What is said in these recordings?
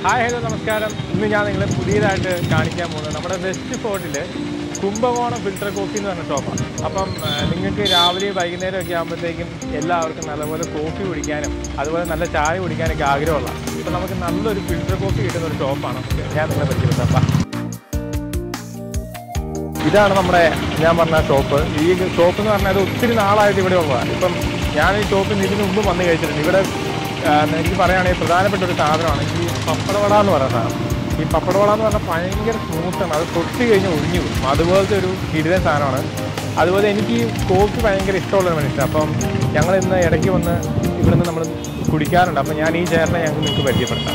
hi hello നമസ്കാരം ഇന്ന് ഞാൻ നിങ്ങളെ പുതിയതായിട്ട് കാണിക്കാൻ പോകുന്നത് നമ്മുടെ വെസ്റ്റ് ഫോർട്ടിൽ കുംഭകോണം ഫിൽട്ടർ കോഫി എന്ന് പറഞ്ഞ ഷോപ്പാണ് അപ്പം ആ, നിങ്ങൾക്ക് രാവിലെ വൈകുന്നേരം ഒക്കെ ആകുമ്പോഴത്തേക്കും എല്ലാവർക്കും നല്ലപോലെ കോഫി കുടിക്കാനും അതുപോലെ നല്ല ചായ കുടിക്കാനൊക്കെ ആഗ്രഹമുള്ള ഇപ്പം നമുക്ക് നല്ലൊരു ഫിൽട്ടർ കോഫി കിട്ടുന്ന ഒരു ഷോപ്പാണ് ഞാൻ നിങ്ങളെ പരിചയപ്പെടുത്താം ഇതാണ് നമ്മുടെ ഞാൻ പറഞ്ഞ ഷോപ്പ് ഈ ഷോപ്പ് എന്ന് പറഞ്ഞാൽ അത് ഒത്തിരി നാളായിട്ട് ഇവിടെ ഉള്ളതാണ് ഇപ്പം ഞാൻ ഈ ഷോപ്പിൽ നിന്ന് ഇതിന് മുമ്പ് വന്ന് കഴിച്ചിട്ടുണ്ട് ഇവിടെ ആ, എനിക്ക് പറയുകയാണെങ്കിൽ പ്രധാനപ്പെട്ട ഒരു സാധനമാണ് ഈ പപ്പടവട എന്ന് പറയുന്ന സാധനം ഈ പപ്പടവട എന്ന് പറഞ്ഞാൽ ഭയങ്കര സ്മൂത്താണ് അത് തൊട്ട് കഴിഞ്ഞ് ഒഴിഞ്ഞു പോകും അതുപോലത്തെ ഒരു കിടിലൻ സാധനമാണ് അതുപോലെ എനിക്ക് ഈ കോഫി ഭയങ്കര ഇഷ്ടമുള്ള മനുഷ്യൻ അപ്പം ഞങ്ങൾ ഇന്ന് ഇടയ്ക്ക് വന്ന് ഇവിടുന്ന് നമ്മൾ കുടിക്കാറുണ്ട് അപ്പം ഞാൻ ഈ ചേട്ടനെ ഞങ്ങൾക്ക് നിങ്ങൾക്ക് പരിചയപ്പെടുത്താം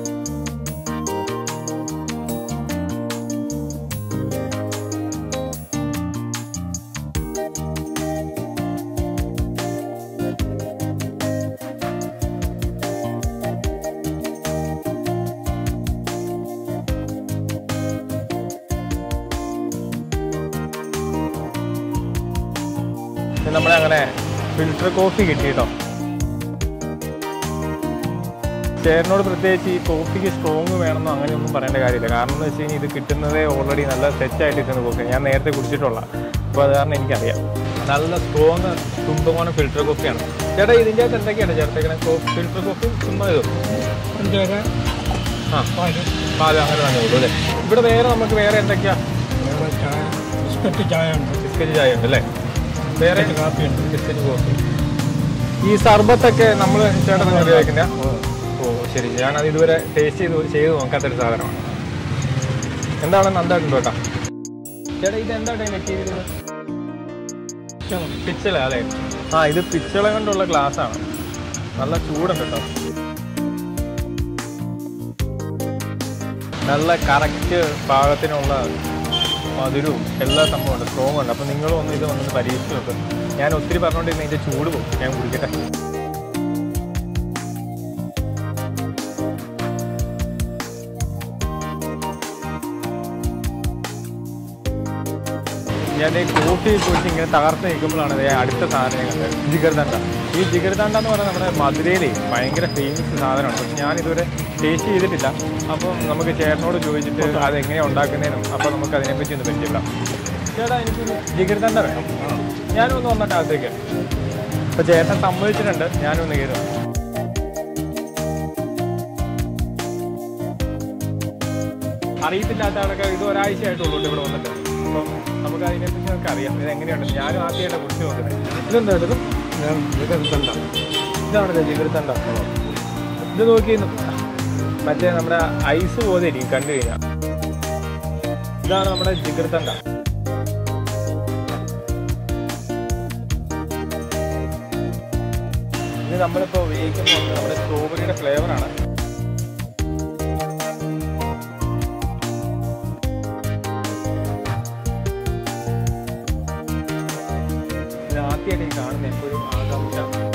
ഇത് നമ്മളെ അങ്ങനെ ഫിൽട്ടർ കോഫി കിട്ടി കേട്ടോ ചേട്ടനോട് പ്രത്യേകിച്ച് ഈ കോഫിക്ക് സ്ട്രോങ് വേണമെന്നോ അങ്ങനെയൊന്നും പറയേണ്ട കാര്യമില്ല കാരണം എന്ന് വെച്ച് കഴിഞ്ഞാൽ ഇത് കിട്ടുന്നതേ ഓൾറെഡി നല്ല സെറ്റായിട്ട് ഇരിക്കുന്ന കോഫി ഞാൻ നേരത്തെ കുടിച്ചിട്ടുള്ള അപ്പോൾ അത് കാരണം എനിക്കറിയാം നല്ല സ്ട്രോങ് കുംഭകോണം ഫിൽട്ടർ കോഫിയാണ് ചേട്ടാ ഇതിൻ്റെ അകത്ത് എന്തൊക്കെയാണ് ചേർത്തേക്കണേ കോഫി ഫിൽട്ടർ കോഫി ചുമ്മാ ഇത് പഞ്ചാര ആ പാല് പാല് അങ്ങനെ തന്നെ ഉള്ളൂ അല്ലേ ഇവിടെ വേറെ നമുക്ക് വേറെ എന്തൊക്കെയാ വേറെ ചായ ബിസ്ക്കറ്റ് ചായ ഉണ്ട് ബിസ്ക്കറ്റ് ചായ ഉണ്ട് അല്ലേ വേറെ ബിസ്ക്കറ്റ് കാപ്പി ഉണ്ട് ബിസ്ക്കറ്റ് കോഫി ഈ സർബത്തൊക്കെ നമ്മൾ ചേട്ടൻ ഉപയോഗിക്കുന്ന ഓ ശരി ഞാനത് ഇതുവരെ ടേസ്റ്റ് ചെയ്ത് ചെയ്ത് നോക്കാത്തൊരു സാധനമാണ് എന്താണ് നന്നായിട്ടുണ്ട് കേട്ടോ ചേട്ടാ ഇത് എന്താണ് മെറ്റീരിയൽ പിച്ചള അല്ലേ ആ ഇത് പിച്ചള കൊണ്ടുള്ള ഗ്ലാസ് ആണ് നല്ല ചൂടുണ്ട് കേട്ടോ നല്ല കറക്റ്റ് പാകത്തിനുള്ള മധുരവും എല്ലാ സംഭവമുണ്ട് സ്ട്രോങ് ഉണ്ട് അപ്പം നിങ്ങളും ഒന്ന് ഇത് വന്നൊന്ന് പരീക്ഷിച്ച് നോക്ക് ഞാൻ ഒത്തിരി പറഞ്ഞുകൊണ്ടിരുന്ന ഇതിൻ്റെ ചൂട് പോകും ഞാൻ കുടിക്കട്ടെ ഞാൻ ഈ കോഫി കുടിച്ച് ഇങ്ങനെ തകർത്ത് നിൽക്കുമ്പോഴാണ് ദേ അടുത്ത സാധനം ഞാൻ കണ്ടത് ജിഗർദണ്ഡ ഈ ജിഗർദണ്ഡ എന്ന് പറഞ്ഞാൽ നമ്മുടെ മധുരയിലെ ഭയങ്കര ഫേമസ് സാധനമാണ് പക്ഷെ ഞാൻ ഇതുവരെ ടേസ്റ്റ് ചെയ്തിട്ടില്ല അപ്പം നമുക്ക് ചേട്ടനോട് ചോദിച്ചിട്ട് അത് എങ്ങനെയാണ് ഉണ്ടാക്കുന്നതിനും അപ്പം നമുക്ക് അതിനെപ്പറ്റി ഒന്ന് പരിചയപ്പെടാം ചേട്ടാ എനിക്കൊരു ജിഗർദണ്ഡ വേണം ഞാനൊന്ന് വന്നിട്ട് അകത്തേക്ക് അപ്പോൾ ചേട്ടൻ സമ്മതിച്ചിട്ടുണ്ട് ഞാനൊന്ന് കയറും അറിയത്തില്ലാത്ത ആളൊക്കെ ഇത് ഒരാഴ്ചയായിട്ടുള്ളൂ ഇവിടെ വന്നിട്ട് അപ്പം നമുക്ക് അതിനെപ്പറ്റി നമുക്ക് അറിയാം ഇത് എങ്ങനെയുണ്ട് ഞാനും ആദ്യമായിട്ട് കുറിച്ച് നോക്കുന്നത് ഇതെന്താ ഇത് വികസന ഇതാണല്ലേ ജിഗർത്തണ്ട ഇത് നോക്കി മറ്റേ നമ്മുടെ ഐസ് പോലെ ഇരിക്കും കണ്ടു കഴിഞ്ഞാൽ ഇതാണ് നമ്മുടെ ജിഗർത്തണ്ട ഇത് നമ്മളിപ്പോൾ ഉപയോഗിക്കുന്നത് നമ്മുടെ സ്ട്രോബെറിയുടെ ഫ്ലേവറാണ് ഇത് ആദ്യമായിട്ട് ഈ കാണുന്ന എപ്പോഴും ആകാംക്ഷ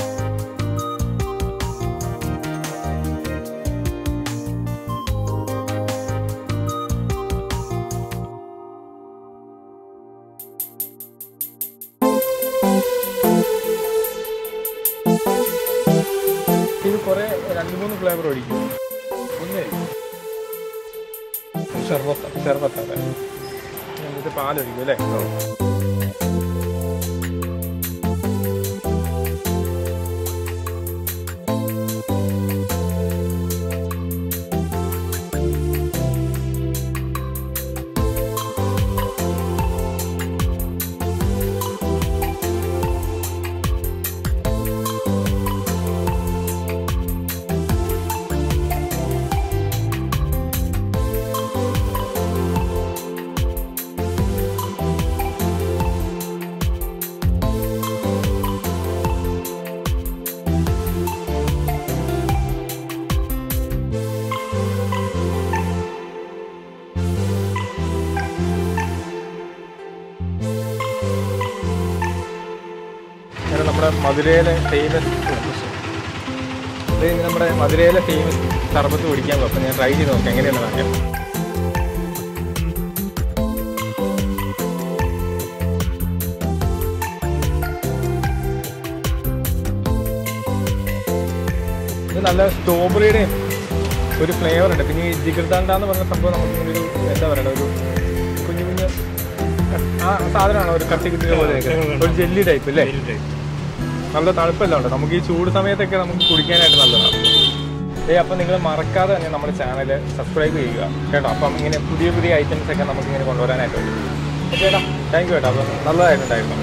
ഇത് കുറെ രണ്ട് മൂന്ന് ഫ്ലേവർ ഒഴിക്കും ഒന്ന് ഷർബത്ത് ഷർബത്ത് അതെ ഇത് പാലൊഴിക്കും അല്ലേ ഇങ്ങനെ നമ്മുടെ മധുരയിലെ ഫേമസ് ഇത് നമ്മുടെ മധുരയിലെ ഫേമസ് സർബത്ത് കുടിക്കാൻ പോകും അപ്പം ഞാൻ ട്രൈ ചെയ്ത് നോക്കാം എങ്ങനെയാണ് നോക്കാം ഇത് നല്ല സ്ട്രോബെറിയുടെയും ഒരു ഫ്ലേവർ ഉണ്ട് പിന്നെ ഈ ജിഗർദാണ്ട എന്ന് പറഞ്ഞ സംഭവം നമുക്ക് ഇങ്ങനെ ഒരു എന്താ പറയുക ഒരു കുഞ്ഞു കുഞ്ഞു ആ സാധനമാണ് ഒരു കട്ടി കുത്തി പോലെ ഒരു ജെല്ലി ടൈപ്പ് അല്ലേ നല്ല തണുപ്പെല്ലാം ഉണ്ട് നമുക്ക് ഈ ചൂട് സമയത്തൊക്കെ നമുക്ക് കുടിക്കാനായിട്ട് നല്ലതാണ് ഏ അപ്പം നിങ്ങൾ മറക്കാതെ തന്നെ നമ്മുടെ ചാനൽ സബ്സ്ക്രൈബ് ചെയ്യുക കേട്ടോ അപ്പം ഇങ്ങനെ പുതിയ പുതിയ ഐറ്റംസ് ഒക്കെ നമുക്ക് ഇങ്ങനെ കൊണ്ടുവരാനായിട്ട് പറ്റും ഓക്കെ ഏട്ടാ താങ്ക് യു ഏട്ടാ അപ്പം നല്ലതായിട്ടുണ്ടായിരുന്നു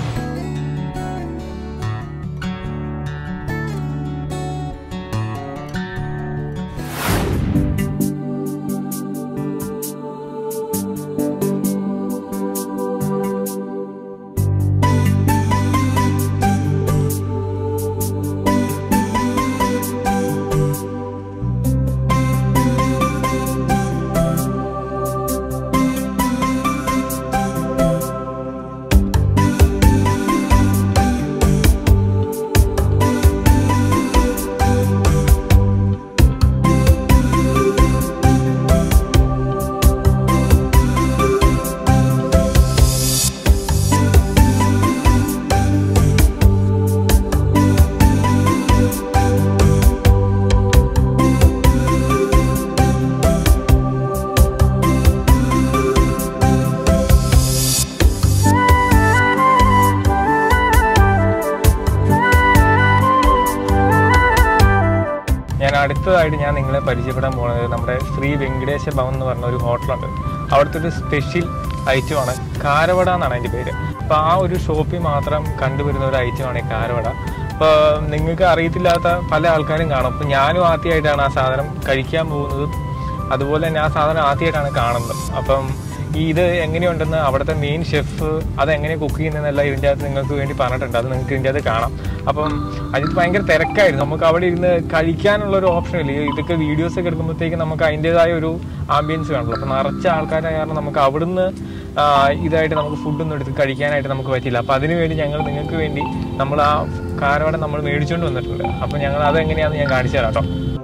ഞാൻ അടുത്തതായിട്ട് ഞാൻ നിങ്ങളെ പരിചയപ്പെടാൻ പോകുന്നത് നമ്മുടെ ശ്രീ വെങ്കടേശ ഭവൻ എന്ന് പറഞ്ഞ ഒരു ഹോട്ടലുണ്ട് അവിടുത്തെ ഒരു സ്പെഷ്യൽ ഐറ്റമാണ് കാരവട എന്നാണ് അതിൻ്റെ പേര് അപ്പോൾ ആ ഒരു ഷോപ്പിൽ മാത്രം കണ്ടുവരുന്ന ഒരു ഐറ്റമാണ് ഈ കാരവട അപ്പോൾ നിങ്ങൾക്ക് അറിയത്തില്ലാത്ത പല ആൾക്കാരും കാണും അപ്പോൾ ഞാനും ആദ്യമായിട്ടാണ് ആ സാധനം കഴിക്കാൻ പോകുന്നത് അതുപോലെ തന്നെ ആ സാധനം ആദ്യമായിട്ടാണ് കാണുന്നത് അപ്പം ഈ ഇത് എങ്ങനെയുണ്ടെന്ന് അവിടുത്തെ മെയിൻ ഷെഫ് അത് എങ്ങനെ കുക്ക് ചെയ്യുന്നതെന്നല്ല ഇതിൻ്റെ അകത്ത് നിങ്ങൾക്ക് വേണ്ടി പറഞ്ഞിട്ടുണ്ട് അത് നിങ്ങൾക്ക് ഇതിൻ്റെ അകത്ത് കാണാം അപ്പം അതിന് ഭയങ്കര തിരക്കായിരുന്നു നമുക്ക് അവിടെ ഇരുന്ന് കഴിക്കാനുള്ള ഒരു ഓപ്ഷൻ ഇല്ല ഈ ഇതൊക്കെ വീഡിയോസ് ഒക്കെ എടുക്കുമ്പോഴത്തേക്ക് നമുക്ക് അതിൻ്റെതായ ഒരു ആംബിയൻസ് വേണമല്ലോ അപ്പം നിറച്ച ആൾക്കാരെ കാരണം നമുക്ക് അവിടുന്ന് ആ, ഇതായിട്ട് നമുക്ക് ഫുഡൊന്നും എടുത്ത് കഴിക്കാനായിട്ട് നമുക്ക് പറ്റില്ല അപ്പം അതിനു വേണ്ടി ഞങ്ങൾ നിങ്ങൾക്ക് വേണ്ടി നമ്മൾ ആ കാരവട നമ്മൾ മേടിച്ചുകൊണ്ട് വന്നിട്ടുണ്ട് അപ്പം ഞങ്ങൾ അത് എങ്ങനെയാണെന്ന് ഞാൻ കാണിച്ചു തരാം കേട്ടോ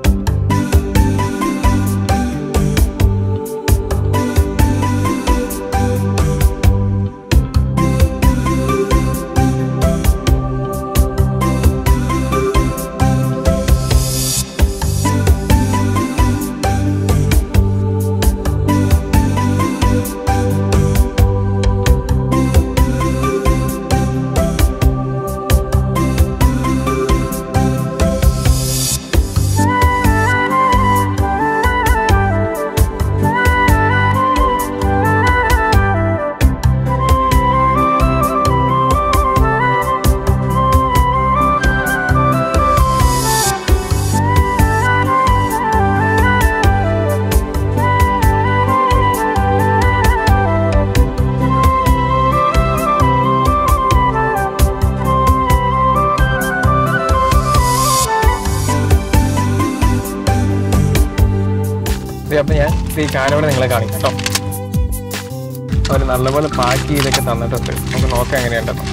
ദേ അപ്പൊ ഞാൻ ഈ കാരവട നിങ്ങളെ കാണിക്കാം കേട്ടോ അവർ നല്ലപോലെ പാക്ക് ചെയ്തൊക്കെ തന്നിട്ടുണ്ട് നമുക്ക് നോക്കാം എങ്ങനെയുണ്ടെന്ന്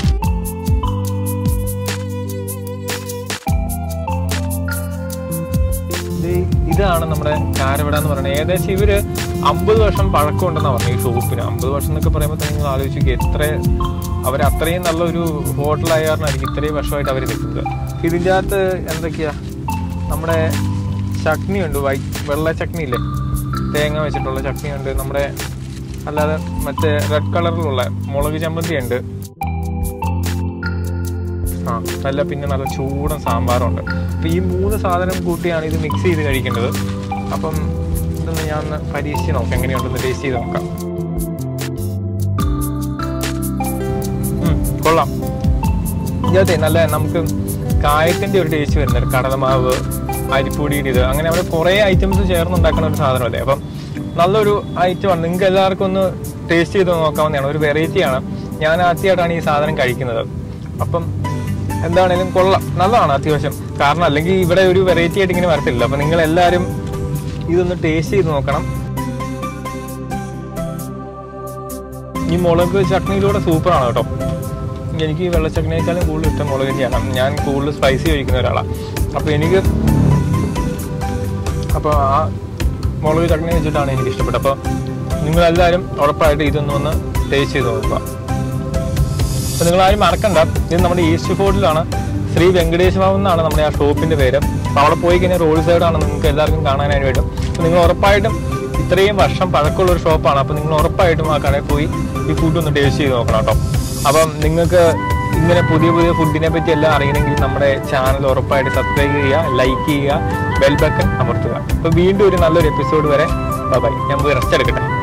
ദേ ഇതാണ് നമ്മുടെ കാരവട എന്ന് പറയുന്നത് ഏകദേശം ഇവര് അമ്പത് വർഷം പഴക്കമുണ്ടെന്നാണ് പറഞ്ഞത് ഈ ഷോപ്പിന് അമ്പത് വർഷം എന്നൊക്കെ പറയുമ്പോൾ തന്നെ നിങ്ങൾ ആലോചിക്കുക എത്ര അവർ അത്രയും നല്ലൊരു ഹോട്ടലായ കാരണമായിരിക്കും ഇത്രയും വർഷമായിട്ട് അവർ നിൽക്കുന്നത് ഇതിൻ്റെ അകത്ത് എന്തൊക്കെയാ നമ്മുടെ ചട്നി ഉണ്ട് വൈ വെള്ള ചട്നി ഇല്ലേ തേങ്ങ വെച്ചിട്ടുള്ള ചട്നി ഉണ്ട് നമ്മുടെ അല്ലാതെ മറ്റേ റെഡ് കളറിലുള്ള മുളക് ചമ്മന്തി ഉണ്ട് ആ നല്ല പിന്നെ നല്ല ചൂടൻ സാമ്പാറുണ്ട് അപ്പം ഈ മൂന്ന് സാധനം കൂട്ടിയാണ് ഇത് മിക്സ് ചെയ്ത് കഴിക്കേണ്ടത് അപ്പം ഇതൊന്ന് ഞാൻ ഒന്ന് പരീക്ഷിച്ച് നോക്കാം എങ്ങനെയുണ്ടെന്ന് ടേസ്റ്റ് ചെയ്ത് നോക്കാം ഉം, കൊള്ളാം ഇതിനകത്തെ നല്ല നമുക്ക് കായത്തിന്റെ ഒരു ടേസ്റ്റ് വരുന്നുണ്ട് കടലമാവ് അരിപ്പൊടിയുടെ ഇത് അങ്ങനെ അവിടെ കുറേ ഐറ്റംസ് ചേർന്നുണ്ടാക്കുന്ന ഒരു സാധനമല്ലേ അപ്പം നല്ലൊരു ഐറ്റമാണ് നിങ്ങൾക്ക് എല്ലാവർക്കും ഒന്ന് ടേസ്റ്റ് ചെയ്ത് നോക്കാവുന്നതാണ് ഒരു വെറൈറ്റിയാണ് ഞാൻ ആദ്യമായിട്ടാണ് ഈ സാധനം കഴിക്കുന്നത് അപ്പം എന്താണേലും കൊള്ളാം നല്ലതാണ് അത്യാവശ്യം കാരണം അല്ലെങ്കിൽ ഇവിടെ ഒരു വെറൈറ്റി ആയിട്ട് ഇങ്ങനെ വരത്തില്ല അപ്പം നിങ്ങൾ എല്ലാവരും ഇതൊന്ന് ടേസ്റ്റ് ചെയ്ത് നോക്കണം ഈ മുളക് ചട്നിയിലൂടെ സൂപ്പറാണ് കേട്ടോ എനിക്ക് ഈ വെള്ളച്ചട്നിയേക്കാളും കൂടുതൽ ഇഷ്ടം മുളക് തന്നെയാണ് ഞാൻ കൂടുതൽ സ്പൈസി കഴിക്കുന്ന ഒരാളാണ് അപ്പോൾ എനിക്ക് അപ്പോൾ ആ മുളക് ചട്നി വെച്ചിട്ടാണ് എനിക്ക് ഇഷ്ടപ്പെട്ടത് അപ്പോൾ നിങ്ങളെല്ലാവരും ഉറപ്പായിട്ട് ഇതൊന്ന് ഒന്ന് ടേസ്റ്റ് ചെയ്ത് നോക്കുക അപ്പോൾ നിങ്ങളാരും മറക്കണ്ട ഇത് നമ്മുടെ ഈസ്റ്റ് ഫോർട്ടിലാണ് ശ്രീ വെങ്കടേശ് ബാബു എന്നാണ് നമ്മുടെ ആ ഷോപ്പിന്റെ പേര് അപ്പോൾ അവിടെ പോയി കഴിഞ്ഞാൽ റോഡ് സൈഡാണ് നിങ്ങൾക്ക് എല്ലാവർക്കും കാണാനായിട്ട് പറ്റും അപ്പോൾ നിങ്ങൾ ഉറപ്പായിട്ടും ഇത്രയും വർഷം പഴക്കമുള്ള ഒരു ഷോപ്പാണ് അപ്പോൾ നിങ്ങൾ ഉറപ്പായിട്ടും ആ കടയിൽ പോയി ഈ ഫുഡ് ഒന്ന് ടേസ്റ്റ് ചെയ്ത് നോക്കണം കേട്ടോ അപ്പം നിങ്ങൾക്ക് ഇങ്ങനെ പുതിയ പുതിയ ഫുഡിനെ പറ്റി എല്ലാം അറിയണമെങ്കിൽ നമ്മുടെ ചാനൽ ഉറപ്പായിട്ട് സബ്സ്ക്രൈബ് ചെയ്യുക ലൈക്ക് ചെയ്യുക ബെൽ ബട്ടൺ അമർത്തുക അപ്പോൾ വീണ്ടും ഒരു നല്ലൊരു എപ്പിസോഡ് വരെ ബൈ ഞാൻ പോയി റെസ്റ്റ് എടുക്കട്ടെ